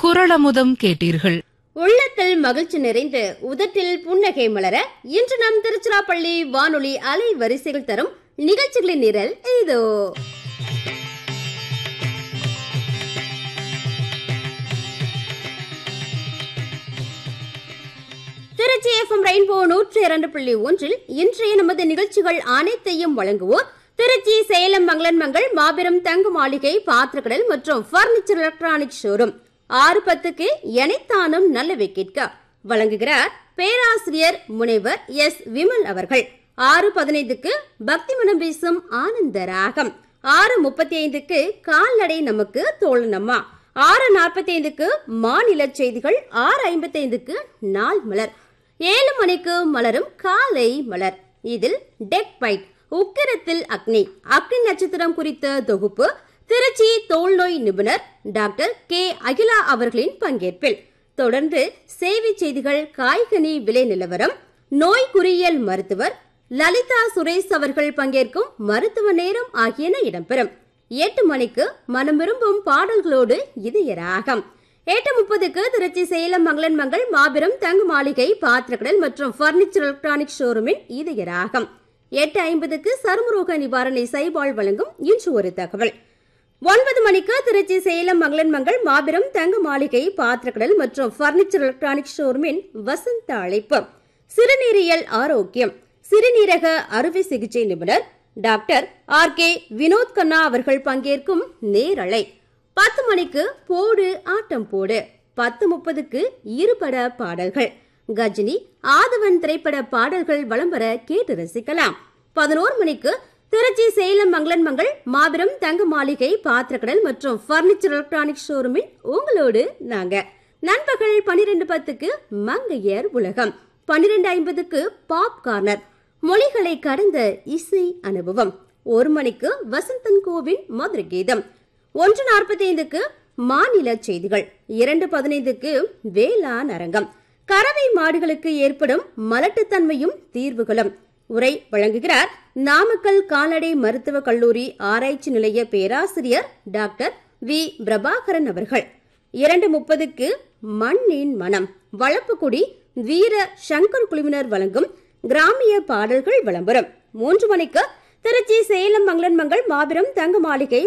குரளமுதம் கேட்டீர்கள் உள்ளத்தில் மகிழ்ச்சி நிறைந்து உதட்டில் புன்னகை மலர இன்று நம் திருச்சிராப்பள்ளி வானொலி அலை வரிசைகள் தரும் நிகழ்ச்சிகளின் நிரல் இதோ திருச்சி எஃப்எம் ரெயின்போ நூற்றி இரண்டு புள்ளி ஒன்றில் இன்றைய நமது நிகழ்ச்சிகள் அனைத்தையும் வழங்குவோர் திருச்சி சேலம் மங்களன்மங்கள் மாபெரும் தங்க மாளிகை பாத்திரக்கடல் மற்றும் பர்னிச்சர் எலக்ட்ரானிக் ஷோரூம் ஆறு பத்துக்கு எனைத்தானும் நல்லவை கேட்க வழங்குகிறார் பேராசிரியர் முனைவர் எஸ் விமல் அவர்கள் ஆறு பதினைந்துக்கு பக்தி மனம் வீசும் ஆனந்த ராகம் ஆறு முப்பத்தி ஐந்துக்கு கால்நடை நமக்கு தோழனம்மா ஆறு நாற்பத்தி ஐந்துக்கு மாநில செய்திகள் ஆறு ஐம்பத்தி ஐந்துக்கு நாள் மலர் ஏழு மணிக்கு மலரும் காலை மலர் இதில் டெக் பைட் உக்கிரத்தில் அக்னி அக்னி நட்சத்திரம் குறித்த தொகுப்பு திருச்சி தோல்நோய் நிபுணர் டாக்டர் கே அகிலா அவர்களின் பங்கேற்பில் தொடர்ந்து சேவை செய்திகள் காய்கனி விலை நிலவரம் நோய் குறியியல் மருத்துவர் லலிதா சுரேஷ் அவர்கள் பங்கேற்கும் மருத்துவ நேரம் ஆகியன இடம்பெறும் எட்டு மணிக்கு மனம் விரும்பும் பாடல்களோடு இதய ராகம் எட்டு முப்பதுக்கு திருச்சி சேலம் மங்களன் மங்கள் மாபெரும் தங்க மாளிகை பாத்திரக்கடல் மற்றும் பர்னிச்சர் எலக்ட்ரானிக் ஷோரூமின் இதய ராகம் எட்டு ஐம்பதுக்கு சருமரோக நிவாரண சைபால் வழங்கும் இன்று ஒரு தகவல் ஒன்பது மணிக்கு திருச்சி சேலம் மங்களன் மங்கள் மாபெரும் தங்க மாளிகை பாத்திரக்கடல் மற்றும் பர்னிச்சர் எலக்ட்ரானிக் ஷோரூமின் வசந்த அழைப்பு சிறுநீரியல் ஆரோக்கியம் சிறுநீரக அறுவை சிகிச்சை நிபுணர் doctor R K Vinod Kanna அவர்கள் பங்கேற்கும் நேரலை பத்து மணிக்கு போடு ஆட்டம் போடு பத்து முப்பதுக்கு இருபட பாடல்கள் கஜினி ஆதவன் திரைப்பட பாடல்கள் வலம் வர கேட்டு ரசிக்கலாம் பதினோரு மணிக்கு திருச்சி சேலம் மங்களன் மங்கள் மாபெரும் தங்க மாளிகை பாத்திரக்கடல் மற்றும் பர்னிச்சர் எலக்ட்ரானிக் ஷோரூமில் உங்களோடு நாங்க நண்பகல் பனிரெண்டு பத்துக்கு மங்கையர் உலகம் பன்னிரெண்டு ஐம்பதுக்கு பாப் கார்னர் மொழிகளை கடந்த இசை அனுபவம் ஒரு மணிக்கு வசந்தன் கோவின் மதுரை கீதம் ஒன்று நாற்பத்தி ஐந்துக்கு மாநில செய்திகள் இரண்டு பதினைந்துக்கு வேளாண் அரங்கம் கறவை மாடுகளுக்கு ஏற்படும் மலட்டுத்தன்மையும் தீர்வுகளும் உரை வழங்குகிறார் நாமக்கல் கால்நடை மருத்துவக் கல்லூரி ஆராய்ச்சி நிலைய பேராசிரியர் டாக்டர் வி பிரபாகரன் அவர்கள் இரண்டு முப்பதுக்கு மண்ணின் மனம் வளப்புக்குடி வீர சங்கர் குழுவினர் வழங்கும் கிராமிய பாடல்கள் விளம்பரம் மூன்று மணிக்கு திருச்சி சேலம் மங்களன் மங்கள் மாபெரும் தங்க மாளிகை